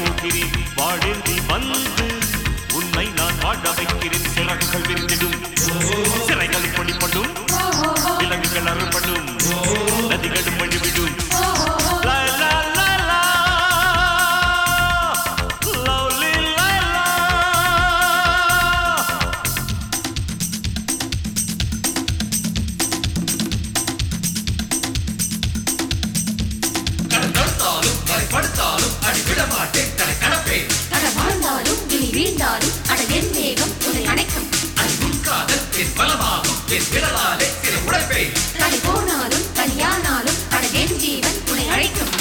போகிறேன் வாழேந்தி வந்து உன்னை நான் வாழ வைக்கிறேன் சிறகுகள் விரிந்திடும் சிறைகள் படிப்படும் விலங்குகள் அறுபடும் நதிகளும் வழிவிடும் லா, லா, லா, லா. Lovely Laila. கடந்தாலும் படுத்தாலும் அடி விட மாட்டேன் தலை கடப்பேன் தட வாழ்ந்தாலும் இனி வீழ்ந்தாலும் அட என் வேகம் உன்னை அணைக்கும் அடி உட்காதல் என் பலமாகும் என் விரலாலே சில உடைப்பேன் தடை போனாலும் தனியானாலும் அட என் ஜீவன் உன்னை அழைக்கும்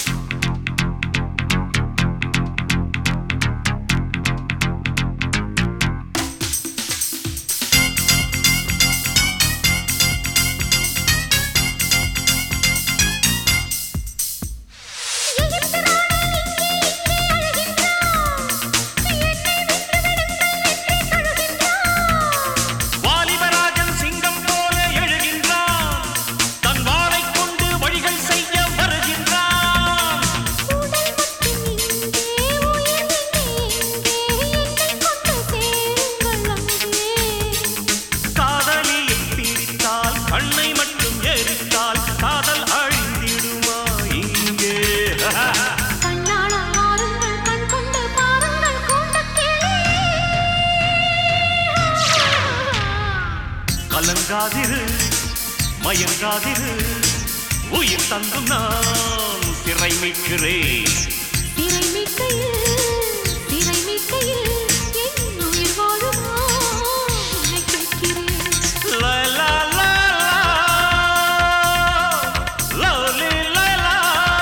வாலிபராஜன் சிங்கம் போல எழுகின்றான் தன் வாளைக் கொண்டு வழிகள் செய்ய வருகின்றான் காதலியை பிரித்தால் கண்ணை மட்டும் எரித்தால் காதல் அழிந்திடுமா இங்கே கலங்காதிரு மயங்காதிரு உயிர் தந்தும் நான் திரை மீட்கிறேன் லா, லா, லா, லா. Lovely Laila.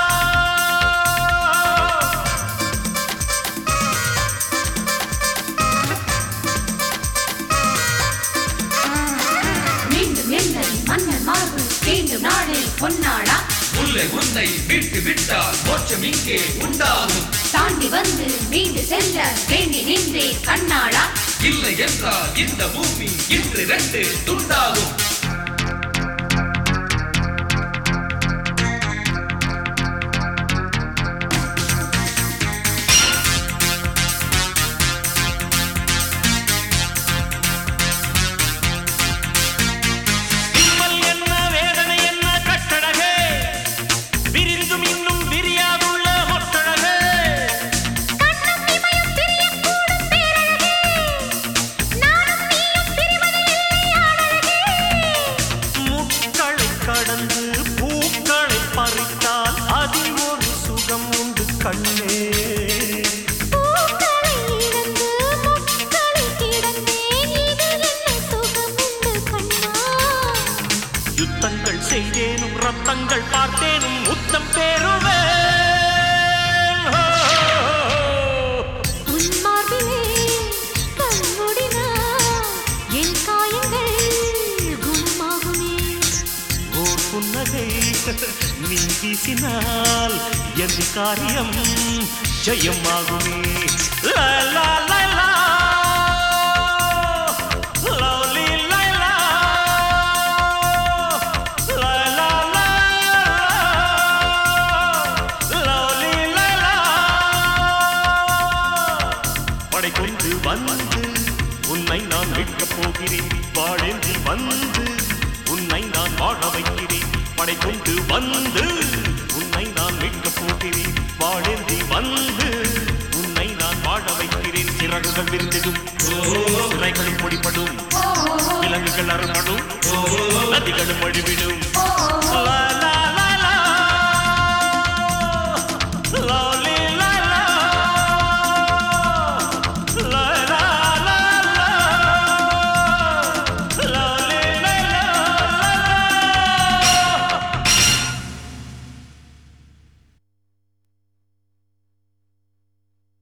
மீண்டும் எந்த மன்னன் மார்பு வேண்டும் நாளே பொன்னாளா முல்லை உன்னை விட்டு விட்டால் மோட்சம் இங்கே உண்டாகும் தாண்டி வந்து மீண்டு செல்ல வேண்டி நின்றே கண்ணாளா இல்லை என்றால் இந்த பூமி இன்று ரெண்டு துண்டாகும் விம்மல் என்ன வேதனை என்ன கட்டழகே விரிந்தும் இன்னும் விரியாதுள்ள மொட்டழகே முட்களை கடந்து பூக்களை பறித்தால் அதில் ஒரு சுகம் உண்டு கண்ணே யுத்தங்கள் செய்தேனும் ரத்தங்கள் பார்த்தேனும் முத்தம் பேருவேன் ஓர் புன்னகை நீ வீசினால் என் காரியம் ஜெயமாகுமே லா, லா, லா, லா. Lovely Laila. லா, லா, லா, லா. Lovely Laila. படை கொண்டு வந்து உன்னை நான் மீட்கப் போகிறேன் வாழேந்தி வந்து உன்னை நான் வாழ வைக்கிறேன் படை கொண்டு வந்து உன்னை நான் மீட்கப் போகிறேன் வாழேந்தி வந்து உன்னை நான் வாழ வைக்கிறேன் சிறகுகள் விரிந்திடும் சிறைகளும் பொடிப்படும் விலங்குகள் அறுபடும் நதிகளும் வழிவிடும்